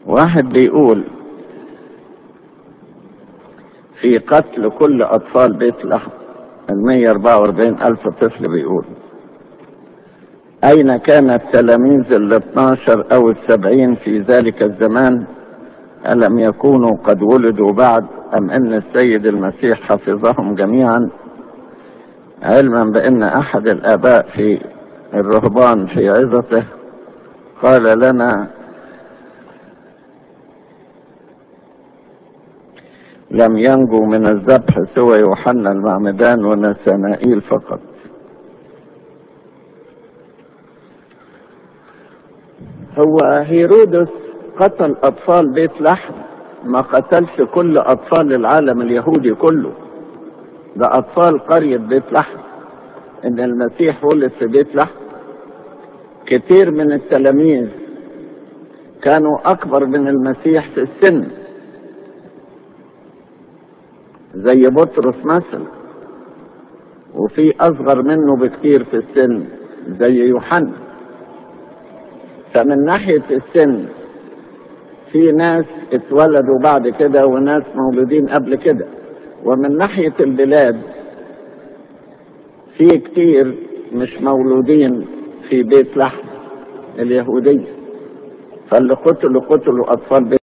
واحد بيقول في قتل كل أطفال بيت لحم المية أربعة وأربعين ألف طفل بيقول أين كان التلاميذ الاثناشر أو السبعين في ذلك الزمان ألم يكونوا قد ولدوا بعد أم أن السيد المسيح حفظهم جميعا علما بأن أحد الآباء في الرهبان في عظته قال لنا لم ينجو من الذبح سوى يوحنا المعمدان ونسانائيل فقط هو هيرودس قتل أطفال بيت لحم ما قتلش كل أطفال العالم اليهودي كله ده أطفال قرية بيت لحم إن المسيح ولد في بيت لحم كتير من التلاميذ كانوا أكبر من المسيح في السن زي بطرس مثلا وفي أصغر منه بكتير في السن زي يوحنا فمن ناحية السن في ناس اتولدوا بعد كده وناس مولودين قبل كده ومن ناحية البلاد في كتير مش مولودين في بيت لحم اليهودية فاللي قتلوا قتلوا أطفال بيت